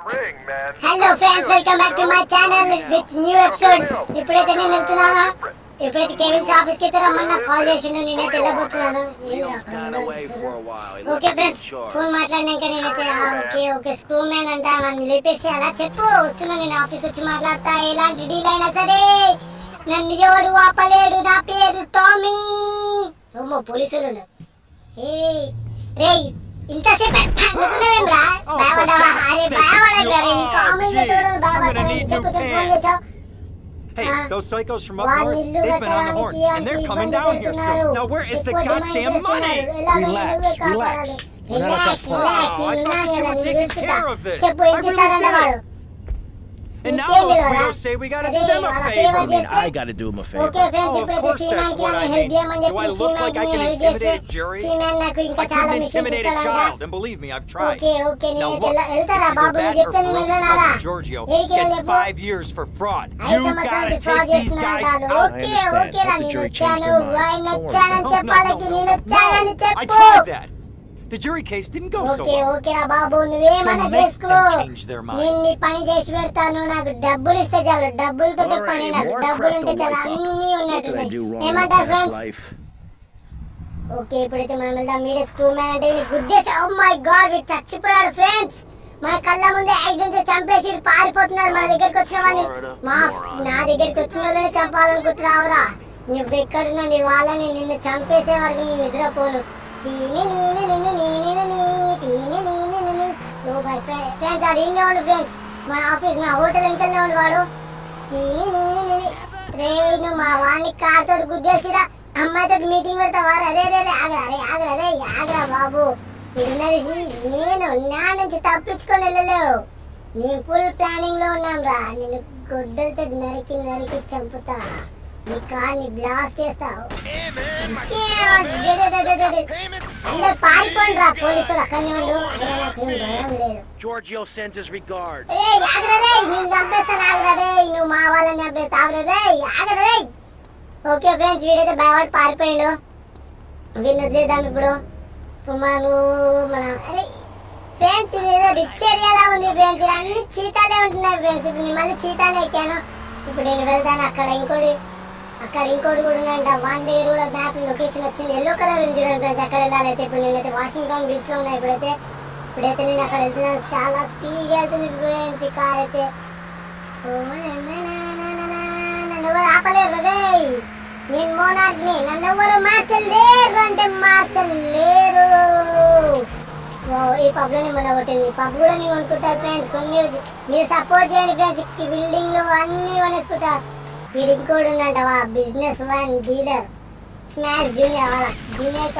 ring, man. Hello friends welcome back to my channel with new episode ఇప్పుడైతే నేను వెళ్తున్నానా ఇప్పుడైతే Kevin's office కి అయితే రమ్మన్నా కాల్ చేసిండు నేనైతే వెళ్ళబోతున్నాను ఏంటి అక్కడ ఉండాలి ఓకే ఫ్రెండ్స్ ఫోన్ మాట్లాడినాక నేనైతే ఆ, ఓకే ఓకే స్క్రూ మ్యాన్ అంట నన్ను లేపేసి అలా చెప్పు వస్తున్నా నేను ఆఫీస్ వచ్చి మాట్లాడతా ఎలాంటి డీల్ అయినా సరే నన్ను ఎవడు ఆపలేడు నా పేరు టామీ ఓమో పోలీసులు ఏయ్ రేయ్ ఇంతసేపు అనుకున్నావేంరా భయపడ్డావా అరే భయపడకురా రే కామెడీ చూడడం భయపడ్డా చెప్పు చెప్పు ఫోన్ చేసావు Hey, Ah. those psychos from up వాళ్ళ north, ఇల్లు they've been on the horn, కట్టడానికి and they're అంత coming ఇబ్బంది down here పెడుతున్నారు. soon. Now, where is the ఎక్కువ డిమాండ్ goddamn చేస్తున్నారు. money? ఎలాగైనా Relax, నువ్వే relax. కాపాడాలి. We're not at Relax, that point. relax. Oh, I నేను thought that you ఉన్నాను were కదా, taking చూసుకుంటా. care of this. చెప్పు I ఏం really చేస్తాడంట did. వాడు And now నీకేం those తెలియదా? weirdos say we gotta do అదే them a వాళ్ళ favor. favor I mean, చేస్తే I gotta do him a okay favor. Friends Oh, of ఇప్పుడైతే course that's సీమాన్కి what ఆమె I హెల్ప్ mean. చేయమని Do I చెప్పి look like I సీమాన్కి can help చేస్తే intimidate a jury? సీమాన్ నాకు ఇంకా I చాలా couldn't మిషన్స్ intimidate a ఇస్తాడంట child, and believe me, I've tried. Okay okay Now నేనైతే look, వెళ్తా- వెళ్తారా it's బాబు either నువ్వు that or చెప్తే నేను Brooks వెళ్ళాలా cousin Giorgio ఏడికి gets వెళ్ళి five years for fraud. ఐదు You సంవత్సరాలు gotta ఫ్రాడ్ take these చేస్తున్నాడు guys కాదు. out. Okay I understand. Okay రా Hope the నేను jury వచ్చాను changed their mind. ఆయన Don't worry. వచ్చానని No, no, చెప్పాలకి no, నేను no, వచ్చానని no. I చెప్పు tried that. The jury case didn't go so okay well. Okay రా బాబు నువ్వేమన్నా So make చేసుకో them change their minds. నేను నీ పని చేసి పెడతాను నాకు డబ్బులు ఇస్తే చాలు డబ్బులతో All పని right, నాకు more డబ్బులు crap ఉంటే to చాలు wipe up. అన్నీ What did I ఉన్నట్టున్నాయి do wrong in my ఏమంటారు past ఫ్రెండ్స్ life? ఓకే ఇప్పుడైతే మనం వెళ్దాం మీరే స్క్రూ మ్యాన్ అంటే వీడిని గుద్దేసి ఓ మై గాడ్ వీడు చచ్చిపోయాడు ఫ్రెండ్స్ మన కళ్ళ ముందే యాక్సిడెంట్ చేసి చంపేసి వీడు పారిపోతున్నాడు మన దగ్గరికి వచ్చిన వాడిని మా నా దగ్గరికి వచ్చిన వాళ్ళని చంపాలనుకుంటున్నావురా నువ్వు ఎక్కడున్నా నీ వాళ్ళని నిన్ను చంపేసే వరకు నేను నిద్రపోను తీని నీని నిన్ను నీని నీ తీని నీని నిని ఓ మై ఫ్రెండ్స్ అది ఈయనే ఉండు ఫ్రెండ్స్ మన ఆఫీస్ నా హోటల్ వెనకనే ఉండు వాడు తీని నీని నిని రే నువ్వు మా వాడిని కార్ తోటి గుద్దేసిరా అమ్మాయితో మీటింగ్ పెడతావా రే రే రే ఆగరా రే ఆగరా రే ఆగరా బాబు ఇన్నది నేను నా నుంచి తప్పించుకొని వెళ్ళలేవు నేను ఫుల్ ప్లానింగ్ లో ఉన్నాం రా నేను గొడ్డలతో నరికి నరికి చంపుతా నీ కార్ని బ్లాస్ట్ చేస్తావు అందరు పారిపోండి రా పోలీసులు అక్కడనే ఉండు అయినా నాకు ఏం భయం లేదు Giorgio sends his regards. ఏయ్, ఆగరా రేయ్, నేను చంపేస్తాను ఆగరా రేయ్, నువ్వు మా వాళ్ళని చంపేస్తా ఆగరా రేయ్, ఆగరా రేయ్. ఓకే ఫ్రెండ్స్ వీడైతే భయపడి పారిపోయిండు వీళ్ళు వదిలేద్దాం ఇప్పుడు ఇప్పుడు మనము మన అరే ఫ్రెండ్స్ ఇది ఏదో రిచ్ ఏరియాలా ఉంది ఫ్రెండ్స్ ఇది అన్ని చీతాలే ఉంటున్నాయి ఫ్రెండ్స్ ఇప్పుడు నేను మళ్ళీ చీతానే ఎక్కాను ఇప్పుడు నేను వెళ్తాను అక్కడ ఇంకోటి అక్కడ ఇంకోటి కూడా ఉన్నాయంట వన్ డే కూడా మ్యాప్ లొకేషన్ వచ్చింది ఎల్లో కలర్ ఉంది చూడండి ఫ్రెండ్స్ అక్కడ వెళ్ళాలైతే ఇప్పుడు నేనైతే వాషింగ్టన్ బీచ్ లో ఉన్నా ఇప్పుడైతే ఇప్పుడైతే నేను అక్కడ వెళ్తున్నాను చాలా స్పీడ్గా వెళ్తుంది ఫ్రెండ్స్ ఈ కార్ అయితే ఓ నా నా నా నా నా నా, నన్ను ఎవరు ఆపలేరు రే నేను మోనార్ని నన్ను ఎవరు మార్చలేరు అంటే మార్చలేరు ఓ, ఈ పబ్ లోని మన కొట్టింది పబ్ కూడా నేను కొనుక్కుంటారు ఫ్రెండ్స్ కొన్ని మీరు మీరు సపోర్ట్ చేయండి ఫ్రెండ్స్ ఈ బిల్డింగ్ లో అన్ని కొనేసుకుంటా వీడు ఇంకోటి ఉన్నట్టవా business man dealer smash junior వాళ్ళ జూనియర్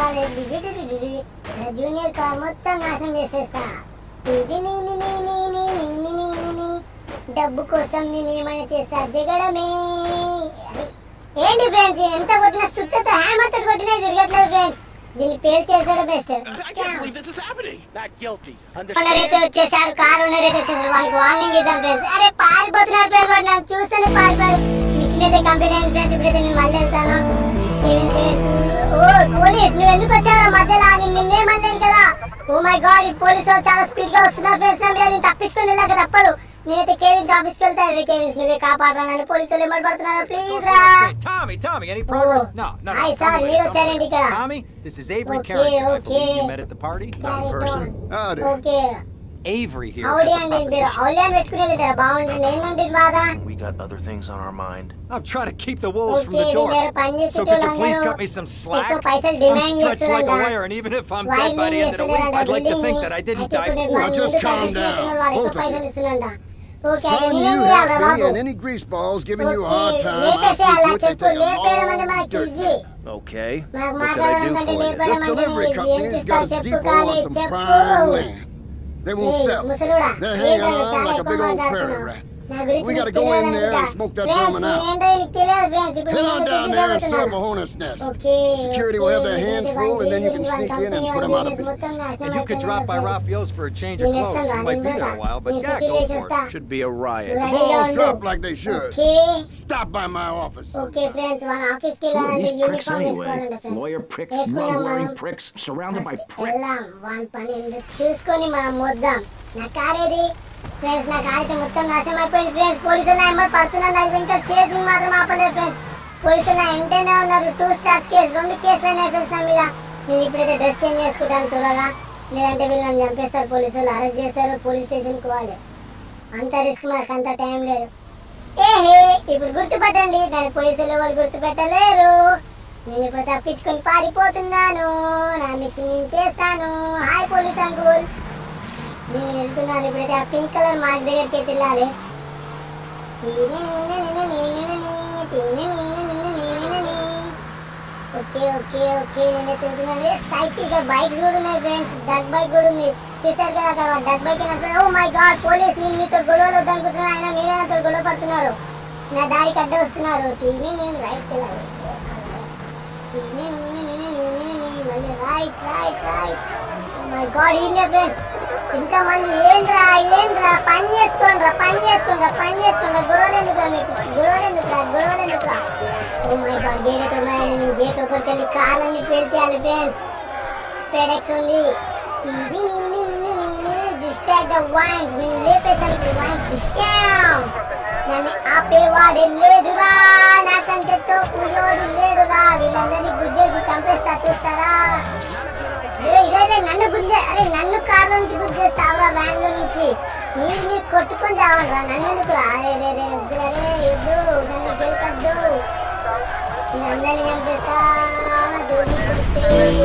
కార్ జూనియర్ కార్ మొత్తం నాశనం చేసేస్తా ఇది నీ నీ నీ నీ నీ నీ నీ నీ నీ నీ. డబ్బు కోసం నేను ఏమైనా చేస్తా జగడమే అరే, ఏంటి ఫ్రెండ్స్ ఎంత కొట్టినా సుత్తతో హ్యామర్ తో కొట్టినా తిరగట్లేదు ఫ్రెండ్స్ దీన్ని పేరు చేసాడు best I can't believe this is happening. Not guilty. Owner అయితే Understand? వచ్చేసాడు కారు ఓనర్ అయితే వచ్చేసాడు వాళ్ళకి వార్నింగ్ ఇద్దాం ఫ్రెండ్స్ అరే పారిపోతున్నాడు ఫ్రెండ్స్ వాడు నన్ను చూస్తేనే పారిపోయాడు మిషన్ అయితే కంప్లీట్ అయింది ఫ్రెండ్స్ ఇప్పుడైతే నేను మళ్ళీ వెళ్తాను ఏమైంది? ఓ పోలీస్ నువ్వు ఎందుకు వచ్చావు మధ్యలో నేను నిన్నేమనలేను కదా ఓ మై గాడ్ ఈ పోలీసు వాళ్ళు చాలా స్పీడ్ గా వస్తున్నారు ఫ్రెండ్స్ నా మీద నేను తప్పించుకొని వెళ్ళాక తప్పదు నేనైతే కేవిన్స్ ఆఫీస్కి వెళ్తా రే కేవిన్స్ నువ్వే కాపాడాలని పోలీసులు ఏమని పడుతున్నారు ప్లీజ్ రా Tommy, Tommy, any progress? Oh. No, no, no. Hi, don't sir, wait, మీరు don't వచ్చారండి wait. ఇక్కడ. Tommy, this is Avery Okay, Carrington. I believe okay. you met at the party. Carry person. on. Howdy. Okay Avery here howdy has a అండి మీరు proposition. హౌడీ అని పెట్టుకునేది కదా బాగుంటుంది ఏంటంటే ఇది బాధ We got other things on our mind. I'm trying to keep the wolves from okay the door. వీళ్ళ పని So చేసే could you please వాళ్ళందరూ cut me some ఎక్కువ slack? పైసలు I'm demand stretched like a చేస్తున్నారంట wire, and even if I'm wire dead by the end of the week, చేస్తున్నారంట I'd like to building think that I didn't అయితే die ఇప్పుడు poor. మన just ముందు calm పైసలు down, ఇస్తున్నారు వాడు ఎక్కువ both of పైసలు you. ఇస్తున్నారంట ఓకే అయితే Son, నేనేం you చేయాలి happy, బాబు and any greaseballs giving you a okay hard time, I see లేపేసేయాలా to it they చెప్పు take a లేపేయడం అంటే long మనకి dirt ఈజీ nap. Okay. నాకు What can I మాట్లాడడం do కంటే for you? లేపడం This అంటే delivery ఈజీ ఏం company's చేస్తావు got a చెప్పు depot కానీ on some చెప్పు prime land. They won't ఏయ్, sell. ముసలోడా, They're ఏంటో hanging నువ్వు on చాలా like a ఎక్కువ big old మాట్లాడుతున్నావు. prairie rat. నా గురించి We నీకు gotta go in తెలియదు there and అనుకుంటా. smoke that Friends, vermin out. నేనేంటో నీకు తెలియదు friends. ఇప్పుడు Head on నేనైతే down there and set up a చూపించబోతున్నాను. hornet's nest. Okay, Security will have their okay. hands ఇది full, వాళ్ళ and then you can business, sneak వాళ్ళ in and company, put them వాళ్ళ out of business మొత్తం business. నాశనం And you could అయిపోయినాయి, drop by friends. Raphael's for a change of నేను clothes. ఇస్తాను, You might be నేను there a while, but నేను yeah, security go చేసి for వస్తా. it. Should be a riot. Right. Balls Ready, drop go. like they should. Okay. Stop by my office. Okay friends మన office కి Who are వెళ్ళాలంటే these pricks uniform anyway? వేసుకోవాలంట friends Lawyer pricks, వేసుకుందాం rug wearing మనం. pricks, surrounded by first pricks. వెళ్దాం వాళ్ళ పని ఏంటో చూసుకొని మనం వద్దాం నా కార్ ఏది ఫ్రెండ్స్ నా కాలితే మొత్తం నాశనం అయిపోయింది ఫ్రెండ్స్ పోలీసులు నా ఎంబడి పడుతున్నారు నాకు ఇంకా చేతిని మాత్రం ఆపలేదు ఫ్రెండ్స్ పోలీసులు నా వెంటనే ఉన్నారు టూ స్టార్స్ కేసు రెండు కేసులు అయినాయి ఫ్రెండ్స్ నా మీద నేను ఇప్పుడైతే డ్రెస్ చేంజ్ చేసుకుంటాను త్వరగా లేదంటే వీళ్ళు నన్ను చంపేస్తారు పోలీసులు అరెస్ట్ చేస్తారు పోలీస్ స్టేషన్కి పోవాలి అంత రిస్క్ మనకు అంత టైం లేదు ఏహే ఇప్పుడు గుర్తుపట్టండి దాని పోలీసులు వాళ్ళు గుర్తుపెట్టలేరు నేను ఇప్పుడు తప్పించుకొని పారిపోతున్నాను నా మిషన్ నేను చేస్తాను హాయ్ పోలీస్ అంకుల్ నేను వెళ్తున్నాను ఇప్పుడైతే ఆ పింక్ కలర్ మార్క్ దగ్గరికి వెళ్ళాలి ఓకే ఓకే ఓకే నేనైతే వెళ్తున్నాను సైకిల్ ఇక్కడ బైక్స్ కూడా ఉన్నాయి ఫ్రెండ్స్ డక్ బైక్ కూడా ఉంది చూశారు కదా అక్కడ duck bike oh my god police నేను మీతో గొడవలు వద్దనుకుంటున్నాను ఆయన మీరే నాతో గొడవ పడుతున్నారు నా దారికి అడ్డ వస్తున్నారు టీవీ నేను రైట్ వెళ్ళాలి టీవీ మళ్ళీ right right right my god ఈయన ఫ్రెండ్స్ ఇంతమంది ఏంట్రా ఏంట్రా పని చేసుకోండిరా పని చేసుకోండిరా పని చేసుకోండిరా గొడవలు ఎందుకురా మీకు గొడవలు ఎందుకురా గొడవలు ఎందుకురా ఓ మై గాడ్ గేట్ అయితే ఉన్నాయని నేను గేట్ లోపలికి వెళ్ళి కార్లన్నీ ఫేల్ చేయాలి ఫ్రెండ్స్ స్పెడెక్స్ ఉంది డిస్ట్రాక్ట్ ద వైన్స్ నేను లేపేసాను ఇప్పుడు వైన్స్ డిస్కౌంట్ నన్ను ఆపేవాడే లేడురా నాకంటే తోపుయోడు లేడురా వీళ్ళందరినీ గుద్దేసి చంపేస్తా చూస్తారా ఏ, ఇదేదే నన్ను గుద్దే అరే నన్ను కార్లో నుంచి గుద్దేస్తావురా వ్యాన్ లో నుంచి మీరు మీరు కొట్టుకొని చావండిరా నన్ను ఎందుకు అరే రే రే వద్దు అరే వద్దు నన్ను గెలపద్దు నేను అందరినీ చంపేస్తా జోడీ చూస్తే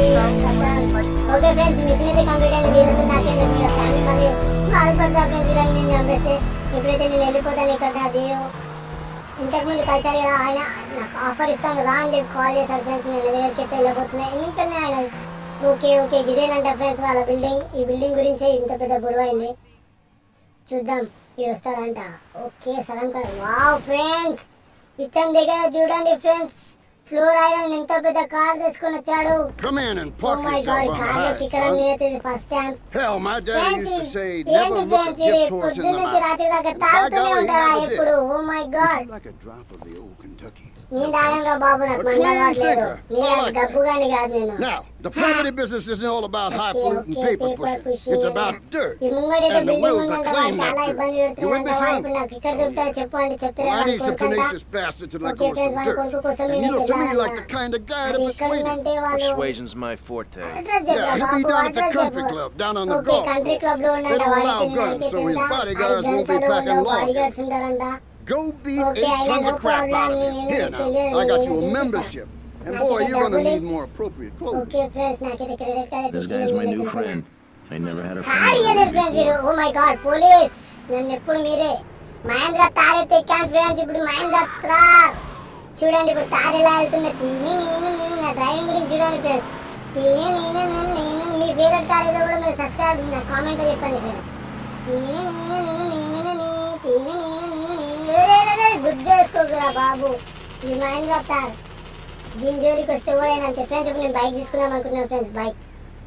ఓకే ఫ్రెండ్స్ మిషన్ అయితే కంప్లీట్ అయింది వీళ్ళతో నాకేందుకు మీ ఫ్యామిలీ మళ్ళీ బాధపడతా ఫ్రెండ్స్ వీళ్ళని నేను చంపేస్తే ఇప్పుడైతే నేను వెళ్ళిపోతాను ఇక్కడ అది ఇంతకుముందు కలిసారు కదా ఆయన నాకు ఆఫర్ ఇస్తాను రా అని చెప్పి కాల్ చేశాడు ఫ్రెండ్స్ నేను దగ్గరికి అయితే వెళ్ళబోతున్నా ఎందుకని ఆయన ఓకే ఓకే ఇదేనంట ఫ్రెండ్స్ వాళ్ళ బిల్డింగ్ ఈ బిల్డింగ్ గురించే ఇంత పెద్ద గొడవ అయింది చూద్దాం వీడు వస్తాడంట ఓకే సగం కాదు వావ్ ఫ్రెండ్స్ ఇతని దగ్గర చూడండి ఫ్రెండ్స్ ఫ్లోర్ ఐరన్ ఎంత పెద్ద కార్ తీసుకొని వచ్చాడు Come in and oh park my yourself god on the car లోకి high, ఎక్కడం son. నేనైతే first time Hell, my daddy friends used to say, ఏంటి never look a ఫ్రెండ్స్ ఇది gift horse in పొద్దున్న the నుంచి mouth. రాత్రి దాకా And by తాగుతూనే golly, he ఉంటాడా never did. ఎప్పుడు oh my god Like a drop of the old Kentucky. నేను తాగంగా బాబు నాకు A మంద clean అలవాట్లేదు thinker. నేను I అది like గబ్బు గాని కాదు నేను Now, the property business isn't all about highfalutin Okay, paper paper pushing. pushing. It's about dirt. ఈ ముంగడేదో And the building will to ఉందంట claim వాడు చాలా that ఇబ్బంది dirt. You with me, పెడుతున్నాడు son? ఇప్పుడు నాకు ఇక్కడ దొరుకుతారో చెప్పు అంటే చెప్తారు Well, I need some tenacious bastard to let Okay, go of friends, some వాళ్ళ dirt. కొడుకు కోసం And you నేను look to me వెళ్ళాలన్నా. like the kind of guy to అది ఎక్కడ persuade him. ఉందంటే వాళ్ళు Persuasion's my forte. Address Yeah, చెప్పు he'll be బాబు, down at the address country చెప్పు. club, down on the okay golf country course. Club లో They ఉన్నాడు don't వాడికి allow నేను guns, so his అడిగితే bodyguards ఐదు won't be గంటలు packing ఉండవు, bodyguards law. ఉంటారంట Go beat Okay, eight I tons know of crap problem. out of him. నేను Here ఎందుకు now, తెలియదు, I got నేను you a చూపిస్తా. membership. And నాకు boy, ఇక్కడ you're gonna డబ్బులు- need more appropriate clothing. Okay friends నాకైతే credit card This guy's my new friend. I never had a hairy friend. అనే ఫ్రెండ్స్ వీడు ఓ మై గాడ్ పోలీస్ నన్ను ఎప్పుడు మీరే మహేంద్ర తారైతే ఎక్కాను ఫ్రెండ్స్ ఇప్పుడు మహేంద్ర తార్ చూడండి ఇప్పుడు తార్ ఎలా వెళ్తుంది టీని నేను నేను నా డ్రైవింగ్ గురించి చూడండి ఫ్రెండ్స్ టీని నేను నేను నేను మీ ఫేవరెట్ కార్ ఏదో కూడా మీరు సబ్స్క్రైబ్ నా కామెంట్ చెప్పండి ఫ్రెండ్స్ టీని నేను నేను నేను నేను టీని నేను నేను నేను గుర్తు చేసుకోకురా బాబు ఇది మహేంద్ర తార్ దీని జోలికి వస్తే కూడా అంతే ఫ్రెండ్స్ ఇప్పుడు నేను బైక్ తీసుకుందాం అనుకుంటున్నాను friends bike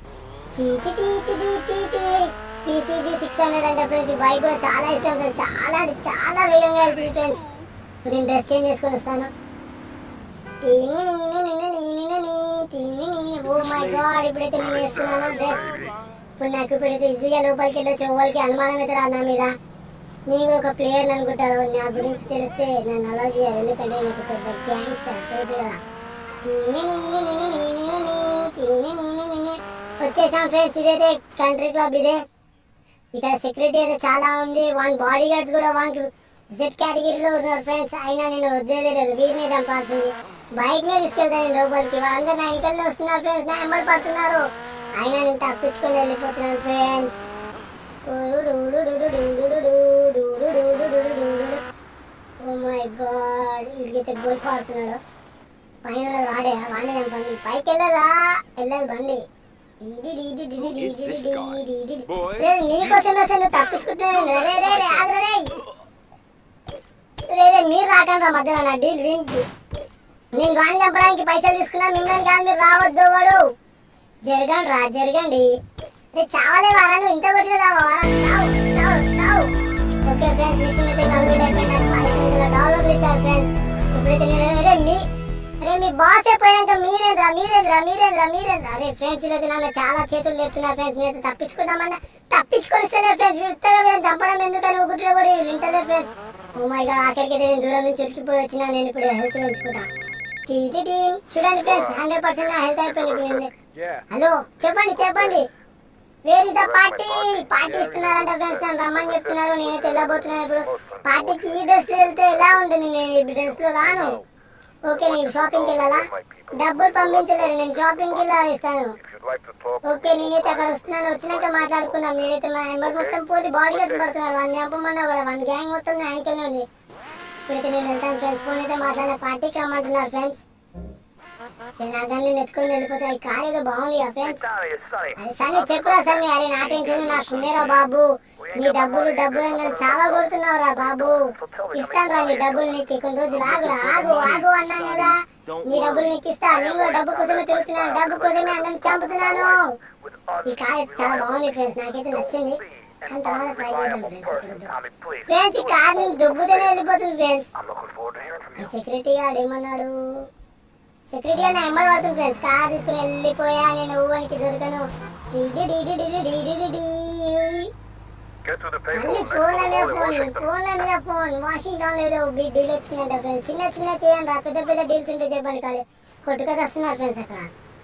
PCG six hundred అంటే ఫ్రెండ్స్ ఈ బైక్ కూడా చాలా ఇష్టం ఫ్రెండ్స్ చాలా అంటే చాలా వేగంగా వెళ్తుంది ఫ్రెండ్స్ ఇప్పుడు నేను డ్రెస్ చేంజ్ చేసుకొని వస్తాను టీని నీని నిని నీని నిని టీని నీని ఓ మై గాడ్ ఇప్పుడైతే నేను వేసుకున్నాను డ్రెస్ ఇప్పుడు నాకు ఇప్పుడైతే ఈజీగా లోపలికి వెళ్ళొచ్చు ఎవరికి అనుమానం అయితే రాదు నా మీద నేను కూడా ఒక ప్లేయర్ అనుకుంటారు నా గురించి తెలిస్తే నన్ను అలా చేయాలి ఎందుకంటే నాకు పెద్ద గ్యాంగ్స్టర్ తెలుసు కదా టీని నీని నిని నీని నిని టీని నీని నిని వచ్చేసాం ఫ్రెండ్స్ ఇదైతే కంట్రీ క్లబ్ ఇదే ఇక్కడ సెక్యూరిటీ అయితే చాలా ఉంది వన్ బాడీ గార్డ్స్ కూడా వన్ జెడ్ కేటగిరీలో ఉన్నారు ఫ్రెండ్స్ అయినా నేను వద్దేదే లేదు వీరినే చంపాల్సింది బైక్ నే తీసుకెళ్తాను లోపలికి వాళ్ళందరూ నా ఇంకల్ని వస్తున్నారు ఫ్రెండ్స్ నా ఎంబడి పడుతున్నారు అయినా నేను తప్పించుకొని వెళ్ళిపోతున్నాను ఫ్రెండ్స్ ఓ మై గాడ్ వీడికైతే గోల్ పాడుతున్నాడు పైన ఉన్నది వాడే వాడే చంపండి పైకి వెళ్ళదా వెళ్ళదు బండి డీడి డీడి డీడి డీడి this డీడి guy? డీడి. Boys? రే, నీకోసమే అసలు నువ్వు తప్పించుకుంటున్నాను రే రే రే ఆగురా రే రే రే మీరు రాకండి మధ్యలో నా డీల్ వింటి నేను గాని చంపడానికి పైసలు తీసుకున్నా మిమ్మల్ని కానీ మీరు రావద్దు వాడు జరగండి రా జరగండి రే చావలే వారా నువ్వు ఇంత కొట్టిన చావా వారా చావు చావు చావు ఓకే ఫ్రెండ్స్ మిషన్ అయితే కంప్లీట్ అయిపోయింది నాకు పదిహేను వందల డాలర్లు ఇచ్చారు ఫ్రెండ్స్ ఇప్పుడైతే నేను రే మీ రే మీ బాస్ అయిపోయాక మీరేంద్రా మీరేంద్రా మీరేంద్రా మీరేంద్రా అరే ఫ్రెండ్స్ ఈరోజు నా మీద చాలా చేతులు లేపుతున్నారు ఫ్రెండ్స్ నేను తప్పించుకుందామన్నా తప్పించుకొని సరే ఫ్రెండ్స్ ఉత్తగా వీళ్ళని చంపడం ఎందుకని గుట్లో కూడా వీళ్ళు వింటలే ఫ్రెండ్స్ ఓ మై గాడ్ ఆఖరికి అయితే నేను దూరం నుంచి ఉరికిపోయి వచ్చినా నేను ఇప్పుడు హెల్త్ పెంచుకుంటా టీ టీ టీ. చూడండి ఫ్రెండ్స్ హండ్రెడ్ పర్సెంట్ నా హెల్త్ అయిపోయింది ఇప్పుడు నేను- Yeah. హలో చెప్పండి చెప్పండి where is the party party ఇస్తున్నారంట ఫ్రెండ్స్ నన్ను రమ్మని చెప్తున్నారు నేనైతే వెళ్ళబోతున్నాను ఇప్పుడు పార్టీకి ఈ డ్రెస్ లో వెళ్తే ఎలా ఉంటుంది నేను ఈ డ్రెస్ లో రాను ఓకే నేను షాపింగ్కి వెళ్ళాలా డబ్బులు పంపించలేరు నేను షాపింగ్కి వెళ్ళా ఇస్తాను ఓకే నేనైతే అక్కడ వస్తున్నాను వచ్చినాక మాట్లాడుకుందాం నేనైతే మా ఎంబర్ మొత్తం పోలి బాడీ కట్టి పడుతున్నారు వాడిని చంపమన్నావు కదా వాడి గ్యాంగ్ మొత్తం నా వెనకనే ఉంది ఇప్పుడైతే నేను వెళ్తాను ఫ్రెండ్స్ ఫోన్ అయితే మాట్లాడే పార్టీకి రమ్మంటున్నారు ఫ్రెండ్స్ నేను నా గన్ని నెత్తుకొని వెళ్ళిపోతా ఈ కార్ ఏదో బాగుంది కదా ఫ్రెండ్స్ అరే సన్నీ చెప్పురా సన్నీ అరే నా టెన్షన్ నాకు ఉన్నారా బాబు నీ డబ్బులు డబ్బులు అని నన్ను చాలా కొడుతున్నావురా బాబు ఇస్తాను రా నీ డబ్బులు నీకు కొన్ని రోజులు ఆగురా ఆగు ఆగు అన్నాను కదా నీ డబ్బులు నీకు ఇస్తా నేను కూడా డబ్బు కోసమే తిరుగుతున్నాను డబ్బు కోసమే అందరిని చంపుతున్నాను ఈ కార్ అయితే చాలా బాగుంది ఫ్రెండ్స్ నాకైతే నచ్చింది కానీ తర్వాత ట్రై చేద్దాం ఫ్రెండ్స్ ఫ్రెండ్స్ ఈ కార్ నేను దుబ్బుతూనే వెళ్ళిపోతుంది ఫ్రెండ్స్ ఈ సెక్యూరిటీ గార్డ్ ఏమన్నాడు సెక్యూరిటీ అని ఎమ్మడి పడుతుంది ఫ్రెండ్స్ కార్ తీసుకుని వెళ్ళిపోయా నేను ఊరికి దొరకను డిడి డిడి డిడి డిడి డిడి. మళ్ళీ ఫోన్ల మీద ఫోన్ ఫోన్ల మీద ఫోన్ వాషింగ్టన్ ఏదో బిగ్ డీల్ వచ్చిందంట ఫ్రెండ్స్ చిన్న చిన్న చేయండి రా పెద్ద పెద్ద డీల్స్ ఉంటే చెప్పండి కాదు కొట్టుకొని వస్తున్నారు ఫ్రెండ్స్ అక్కడ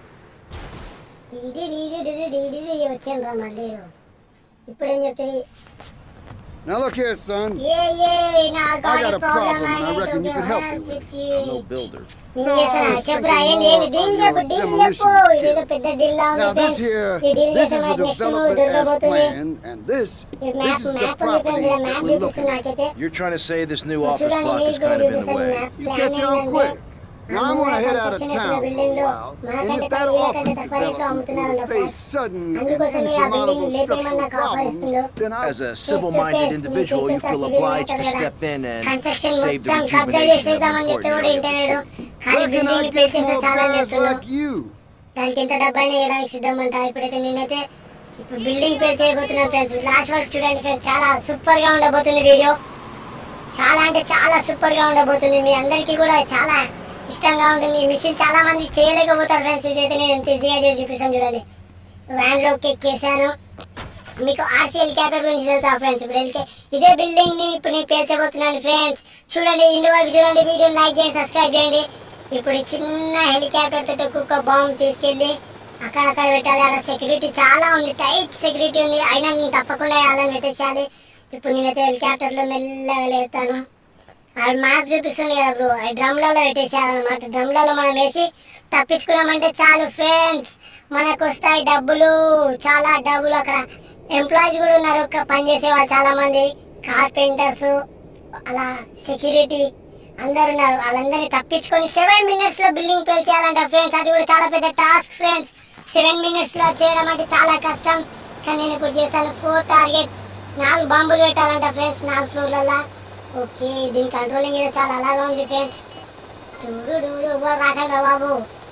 డిడి డిడి డిడి డిడి డిడి వచ్చాను రా మళ్ళీ ఇప్పుడేం చెప్తుంది Now look here, son. ఏ ఏ నా గాడి got a problem problem. I I reckon you could help me help with with I'm no you builder. నేను చేస్తాను చెప్పురా ఏంది ఏంది డీల్ చెప్పు డీల్ చెప్పు ఇదేదో పెద్ద డీల్ లా ఉంది Now this ఫ్రెండ్స్ here, ఈ డీల్ this is చేసే the next move development as దొరకబోతుంది planned, and this, ఈ this map is the map ఉంది ఫ్రెండ్స్ property ఇలా మ్యాప్ that we're చూపిస్తుంది looking at. నాకైతే You're trying to say this new office చూడండి block మీరు is కూడా kind of in the చూపిస్తాను way. Map You plan catch on ఏంటంటే quick. Now I'm gonna head out of construction town for building a లో while, and మనకంటే if that వీళ్ళకంటే office తక్కువ రేట్లో అమ్ముతున్నారంట development will face sudden and అందుకోసమే ఆ building insurmountable లేపేయమన్నా structural కాపాడు problems, ఇస్తుందో then I As a civil-minded individual, you feel obliged to step in and construction save the మొత్తం కబ్జా rejuvenation of చేసేద్దామని the చెప్తే కూడా courtyard of the ఇంటర్నేడు city. కానీ Where can I building get పేల్చేస్తే more చాలా అని guys చెప్తున్నావు like you? దానికి ఎంత డబ్బైనా వేయడానికి సిద్ధమంట ఇప్పుడైతే నేనైతే ఇప్పుడు బిల్డింగ్ పే చేయబోతున్నాను ఫ్రెండ్స్ లాస్ట్ వరకు చూడండి ఫ్రెండ్స్ చాలా సూపర్ గా ఉండబోతుంది వీడియో చాలా అంటే చాలా సూపర్ గా ఉండబోతుంది మీ అందరికీ కూడా చాలా ఇష్టంగా ఉంటుంది ఈ మిషన్ చాలా మంది చేయలేకపోతారు ఫ్రెండ్స్ ఇదైతే నేను ఎంత ఈజీగా చేసి చూపిస్తాను చూడండి వ్యాన్ లోకి ఎక్కేసాను మీకు ఆర్సీ హెలికాప్టర్ గురించి తెలుసా ఫ్రెండ్స్ ఇప్పుడు హెలికా ఇదే బిల్డింగ్ ని ఇప్పుడు నేను పేర్చబోతున్నాను ఫ్రెండ్స్ చూడండి ఇంటి వరకు చూడండి వీడియో లైక్ చేయండి సబ్స్క్రైబ్ చేయండి ఇప్పుడు ఈ చిన్న హెలికాప్టర్ తోటి ఒక్కొక్క బాంబు తీసుకెళ్ళి అక్కడక్కడ పెట్టాలి అక్కడ సెక్యూరిటీ చాలా ఉంది టైట్ సెక్యూరిటీ ఉంది అయినా నేను తప్పకుండా వాళ్ళని పెట్టేసేయాలి ఇప్పుడు నేనైతే హెలికాప్టర్ లో మెల్లగా లేపుతాను ఆ మ్యాప్ చూపిస్తుంది కదా బ్రో ఆ డ్రమ్లలో పెట్టేసేయాలన్నమాట డ్రమ్లలో మనం వేసి తప్పించుకున్నామంటే చాలు ఫ్రెండ్స్ మనకు వస్తాయి డబ్బులు చాలా డబ్బులు అక్కడ ఎంప్లాయీస్ కూడా ఉన్నారు ఒక పని చేసే వాళ్ళు చాలా మంది కార్పెంటర్స్ అలా సెక్యూరిటీ అందరు ఉన్నారు వాళ్ళందరినీ తప్పించుకొని సెవెన్ మినిట్స్ లో బిల్డింగ్ పేల్ చేయాలంట ఫ్రెండ్స్ అది కూడా చాలా పెద్ద టాస్క్ ఫ్రెండ్స్ సెవెన్ మినిట్స్ లో చేయడం అంటే చాలా కష్టం కానీ నేను ఇప్పుడు చేస్తాను ఫోర్ టార్గెట్స్ నాలుగు బాంబులు పెట్టాలంట ఫ్రెండ్స్ నాలుగు ఫ్లోర్లలో ఓకే దీని కంట్రోలింగ్ ఏదో చాలా అలాగా ఉంది ఫ్రెండ్స్ రాకండి బాబు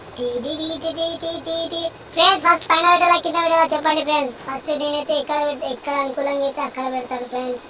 ఫ్రెండ్స్ ఫస్ట్ పైన పెట్టాలా కింద పెట్టాలా చెప్పండి ఫ్రెండ్స్ ఫస్ట్ నేనైతే ఎక్కడ పెట్- ఎక్కడ అనుకూలంగా అయితే అక్కడ పెడతాను ఫ్రెండ్స్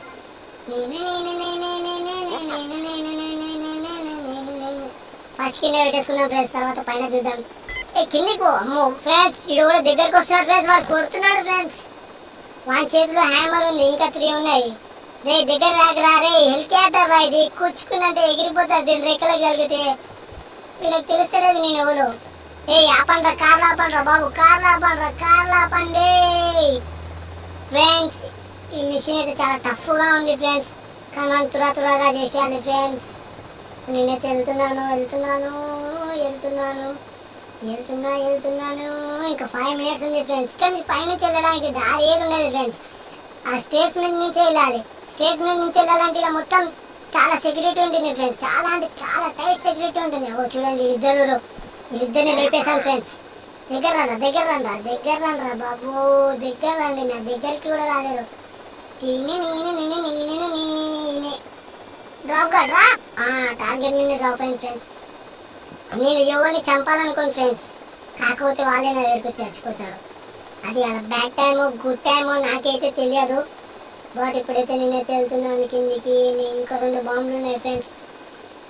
ఫస్ట్ కింద పెట్టేసుకున్నాం ఫ్రెండ్స్ తర్వాత పైన చూద్దాం ఏ కిందికి పో అమ్మో ఫ్రెండ్స్ ఇది కూడా దగ్గరకు వస్తున్నాడు ఫ్రెండ్స్ వాడు కొడుతున్నాడు ఫ్రెండ్స్ వాని చేతిలో హ్యామర్ ఉంది ఇంకా త్రీ ఉన్నాయి రే దగ్గర రాకరా రే హెలికాప్టర్ రా ఇది కూర్చుకుందంటే ఎగిరిపోతుంది దీని రెక్కలు కలిగితే వీళ్ళకి తెలుస్తలేదు నేను ఎవరు ఏ ఆపండ్రా కార్లు ఆపండ్రా బాబు కార్లు ఆపండ్రా కార్లు ఆపండి ఫ్రెండ్స్ ఈ మిషన్ అయితే చాలా టఫ్గా ఉంది ఫ్రెండ్స్ కానీ మనం తురా తురాగా చేసేయాలి ఫ్రెండ్స్ నేనైతే వెళ్తున్నాను వెళ్తున్నాను వెళ్తున్నాను వెళ్తున్నా వెళ్తున్నాను ఇంకా ఫైవ్ మినిట్స్ ఉంది ఫ్రెండ్స్ కానీ పైనుంచి వెళ్ళడానికి దారి ఏది ఉండదు ఫ్రెండ్స్ ఆ స్టేజ్ మీద నుంచి వెళ్ళాలి స్టేజ్ మీద నుంచి వెళ్ళాలంటే ఇలా మొత్తం చాలా సెక్యూరిటీ ఉంటుంది ఫ్రెండ్స్ చాలా అంటే చాలా టైట్ సెక్యూరిటీ ఉంటుంది ఓ చూడండి ఇద్దరు వీళ్ళిద్దరిని లేపేశాను ఫ్రెండ్స్ దగ్గర రండి దగ్గర రండి దగ్గర రండి బాబు దగ్గర రండి నా దగ్గరికి కూడా రాలేరు నేనే నేనే నేనే నేనే నేనే డ్రాప్ గా డ్రాప్ టార్గెట్ మీద డ్రాప్ అయింది ఫ్రెండ్స్ నేను ఎవరిని చంపాలనుకోను ఫ్రెండ్స్ కాకపోతే వాళ్ళే నా దగ్గరికి వచ్చి చచ్చిపోతారు అది అలా బ్యాడ్ టైమో గుడ్ టైమో నాకైతే తెలియదు బట్ ఇప్పుడైతే నేనైతే వెళ్తున్నాను కిందికి నేను ఇంకా రెండు బాంబులు ఉన్నాయి ఫ్రెండ్స్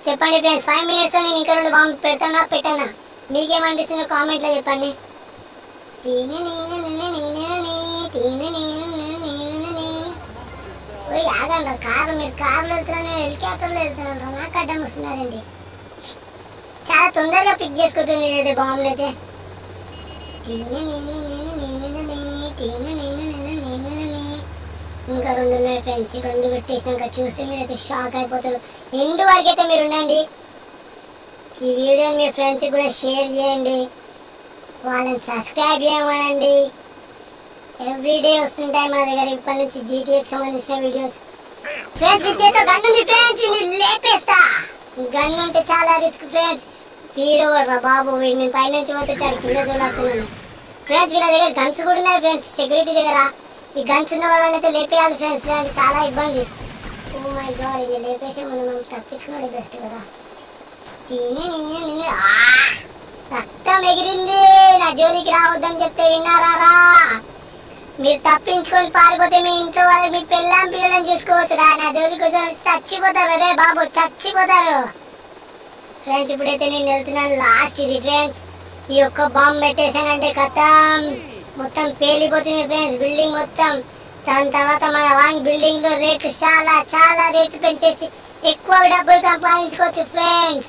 చెప్పండి ఫ్రెండ్స్ ఫైవ్ మినిట్స్లో నేను ఇంకా రెండు బాంబు పెడతానా పెట్టానా మీకేమనిపిస్తుందో కామెంట్లో చెప్పండి టీని నీని నీని నీని నీ, టీని నీని నీని నీని నీ. ఓయ్ ఆగండి కారు మీరు కార్లో వెళ్తున్నారు నేను హెలికాప్టర్లో వెళ్తున్నాను నాకు అడ్డం వస్తున్నారండి చాలా తొందరగా పిక్ చేసుకుంటుంది ఇదైతే బాంబులు అయితే టీని నీని నీని నీని నీ, టీని నీని నీని నీని నీ. ఇంకా రెండు ఉన్నాయి ఫ్రెండ్స్ ఈ రెండు పెట్టేసినాక చూస్తే మీరైతే షాక్ అయిపోతారు ఎండు వరకు అయితే మీరు ఉండండి ఈ వీడియోని మీ ఫ్రెండ్స్కి కూడా షేర్ చేయండి వాళ్ళని సబ్స్క్రైబ్ చేయమనండి ఎవ్రీడే వస్తుంటాయి మా దగ్గర ఇప్పటి నుంచి జీటీఏకి సంబంధించిన వీడియోస్ ఫ్రెండ్స్ మీ చేత గన్ ఉంది ఫ్రెండ్స్ వీడిని లేపేస్తా గన్ ఉంటే చాలా రిస్క్ ఫ్రెండ్స్ హీరో రా బాబు వీడిని పైనుంచి పోతే చాడు కింద దోలాడుతున్నాను ఫ్రెండ్స్ వీళ్ళ దగ్గర గన్స్ కూడా ఉన్నాయి ఫ్రెండ్స్ సెక్యూరిటీ దగ్గర ఈ గన్స్ ఉన్న వాళ్ళని అయితే లేపేయాలి ఫ్రెండ్స్ దానికి చాలా ఇబ్బంది ఓ మై గాడ్ ఇది లేపేసే ముందు మనం తప్పించుకున్నాడు బెస్ట్ కదా తిని నేను నిన్ను ఆ! రక్తం ఎగిరింది నా జోలికి రావద్దని చెప్తే విన్నారా మీరు తప్పించుకొని పారిపోతే మీ ఇంట్లో వాళ్ళకి మీ పెళ్ళాం పిల్లలని చూసుకోవచ్చురా నా జోలికి కోసం చచ్చిపోతారు రే బాబు చచ్చిపోతారు ఫ్రెండ్స్ ఇప్పుడైతే నేను వెళ్తున్నాను లాస్ట్ ఇది ఫ్రెండ్స్ ఈ ఒక్క బాంబు పెట్టేశానంటే కథం మొత్తం పేలిపోతుంది ఫ్రెండ్స్ బిల్డింగ్ మొత్తం దాని తర్వాత మన వాన్ బిల్డింగ్ లో రేట్లు చాలా చాలా రేట్లు పెంచేసి ఎక్కువ డబ్బులు సంపాదించుకోవచ్చు ఫ్రెండ్స్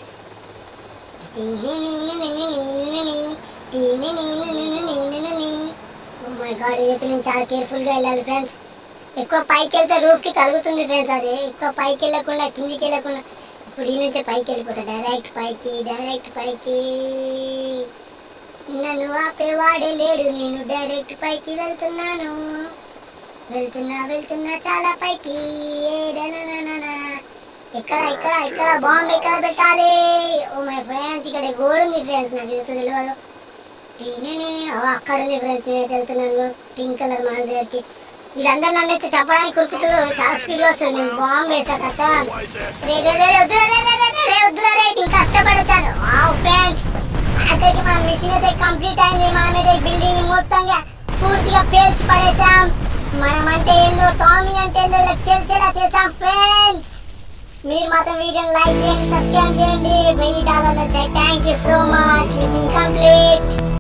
మై గాడ్ ఇదైతే నేను చాలా కేర్ఫుల్ గా వెళ్ళాలి ఫ్రెండ్స్ ఎక్కువ పైకి వెళ్తే రూఫ్ కి తగులుతుంది ఫ్రెండ్స్ అది ఎక్కువ పైకి వెళ్ళకుండా కిందికి వెళ్ళకుండా ఇప్పుడు ఈ నుంచే పైకి వెళ్ళిపోతా డైరెక్ట్ పైకి డైరెక్ట్ పైకి నన్ను ఆపేవాడే లేడు నేను డైరెక్ట్ పైకి వెళ్తున్నాను వెళ్తున్నా వెళ్తున్నా చాలా పైకి ఏడనననన. ఇక్కడ ఇక్కడ ఇక్కడ బాంబు ఎక్కడ పెట్టాలి ఓ మై ఫ్రెండ్స్ ఇక్కడ గోడ ఉంది ఫ్రెండ్స్ నాకు ఇది తెలియదు టీనేనే ఓ అక్కడ ఉంది ఫ్రెండ్స్ నేను వెళ్తున్నాను పింక్ కలర్ మన దగ్గరికి వీళ్ళందరూ నన్ను అయితే చెప్పడానికి కురుకుతారు చాలా స్పీడ్ వస్తుంది నేను బాంబు వేసా కదా రే రే రే వద్దురా రే రే రే రే రే వద్దురా రే నేను కష్టపడొచ్చాను వావ్ ఫ్రెండ్స్ అక్కడికి మన మిషన్ అయితే కంప్లీట్ అయింది మనం అయితే బిల్డింగ్ మొత్తంగా పూర్తిగా పేల్చి పడేసాం మనం అంటే ఏందో టామీ అంటే ఏందో వీళ్ళకి తెలిసేలా చేసాం ఫ్రెండ్స్ మీరు మాత్రం వీడియోని లైక్ చేయండి సబ్స్క్రైబ్ చేయండి వెయ్యి డాలర్లు వచ్చాయి thank you so much mission complete